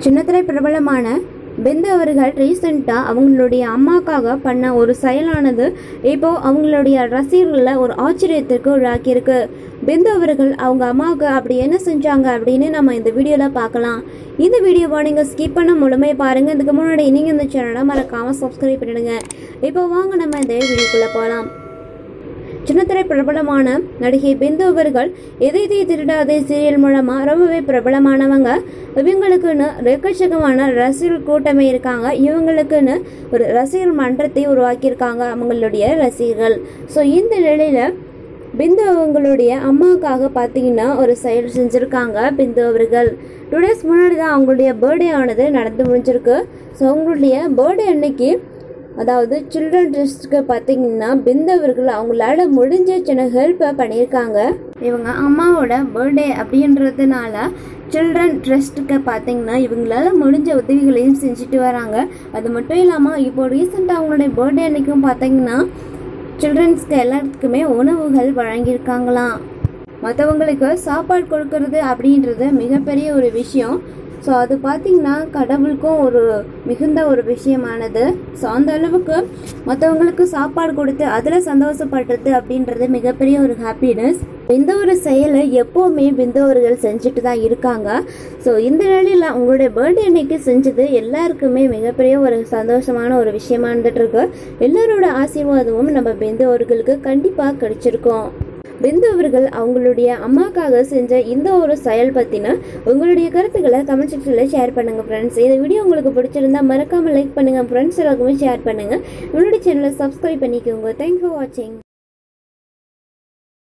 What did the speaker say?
சின்னத்திரை பிரபலமான பிந்து அவர்கள் ரீசெண்டாக அவங்களுடைய அம்மாக்காக பண்ண ஒரு செயலானது இப்போ அவங்களுடைய ரசிகர்களை ஒரு ஆச்சரியத்திற்கு உள்ளாக்கியிருக்கு பிந்து அவர்கள் அவங்க அம்மாவுக்கு அப்படி என்ன செஞ்சாங்க அப்படின்னு நம்ம இந்த வீடியோவில் பார்க்கலாம் இந்த வீடியோவை நீங்கள் ஸ்கிப் பண்ண முழுமையை பாருங்கள் இதுக்கு முன்னாடி நீங்கள் இந்த சேனலை மறக்காமல் சப்ஸ்கிரைப் பண்ணிடுங்க இப்போ வாங்க நம்ம இந்த வீடியோக்குள்ளே போகலாம் சின்னத்திரை பிரபலமான நடிகை பிந்து அவர்கள் எதை திருடாதே சீரியல் மூலமா ரொம்பவே பிரபலமானவங்க இவங்களுக்குன்னு எக்கச்சக்கமான ரசிகர் கூட்டமே இருக்காங்க இவங்களுக்குன்னு ஒரு ரசிகர் மன்றத்தை உருவாக்கியிருக்காங்க அவங்களுடைய ரசிகர்கள் ஸோ இந்த நிலையில பிந்து அவங்களுடைய அம்மாவுக்காக பார்த்தீங்கன்னா ஒரு செயல் செஞ்சுருக்காங்க பிந்து அவர்கள் டூ டேஸ் முன்னாடி தான் அவங்களுடைய பர்த்டே ஆனது நடந்து முடிஞ்சிருக்கு ஸோ அவங்களுடைய பர்த்டே அன்னைக்கு அதாவது சில்ட்ரன் ட்ரஸ்ட்டுக்கு பார்த்தீங்கன்னா பிந்தவர்கள் அவங்களால முடிஞ்ச சின்ன ஹெல்ப்பை பண்ணியிருக்காங்க இவங்க அம்மாவோட பர்த்டே அப்படின்றதுனால சில்ட்ரன் ட்ரஸ்ட்டுக்கு பார்த்தீங்கன்னா இவங்களால முடிஞ்ச உதவிகளையும் செஞ்சுட்டு வராங்க அது மட்டும் இல்லாமல் இப்போ ரீசெண்டாக அவங்களுடைய பர்த்டே அன்னைக்கும் பார்த்தீங்கன்னா சில்ட்ரன்ஸ்க்கு எல்லாத்துக்குமே உணவுகள் வழங்கியிருக்காங்களாம் மற்றவங்களுக்கு சாப்பாடு கொடுக்கறது அப்படின்றது மிகப்பெரிய ஒரு விஷயம் ஸோ அது பார்த்தீங்கன்னா கடவுளுக்கும் ஒரு மிகுந்த ஒரு விஷயமானது ஸோ அந்த அளவுக்கு மற்றவங்களுக்கு சாப்பாடு கொடுத்து அதில் சந்தோஷப்படுறது அப்படின்றது மிகப்பெரிய ஒரு ஹாப்பினஸ் இந்த ஒரு செயலை எப்போவுமே பிந்தவர்கள் செஞ்சுட்டு தான் இருக்காங்க ஸோ இந்த நிலையில் உங்களுடைய பர்த்டே அன்னைக்கு செஞ்சது எல்லாருக்குமே மிகப்பெரிய ஒரு சந்தோஷமான ஒரு விஷயமா இருந்துட்டு இருக்கு எல்லாரோட ஆசீர்வாதமும் நம்ம பிந்தவர்களுக்கு கண்டிப்பாக கிடைச்சிருக்கோம் பிந்து அவர்கள் அவங்களுடைய அம்மாக்காக செஞ்ச இந்த ஒரு செயல் பற்றின உங்களுடைய கருத்துக்களை கமெண்ட் செக்ஷனில் ஷேர் பண்ணுங்கள் ஃப்ரெண்ட்ஸ் இந்த வீடியோ உங்களுக்கு பிடிச்சிருந்தா மறக்காமல் லைக் பண்ணுங்கள் ஃப்ரெண்ட்ஸ் எல்லாருக்குமே ஷேர் பண்ணுங்கள் உங்களுடைய சேனலை சப்ஸ்கிரைப் பண்ணிக்கோங்க தேங்க்ஸ் ஃபார் வாட்சிங்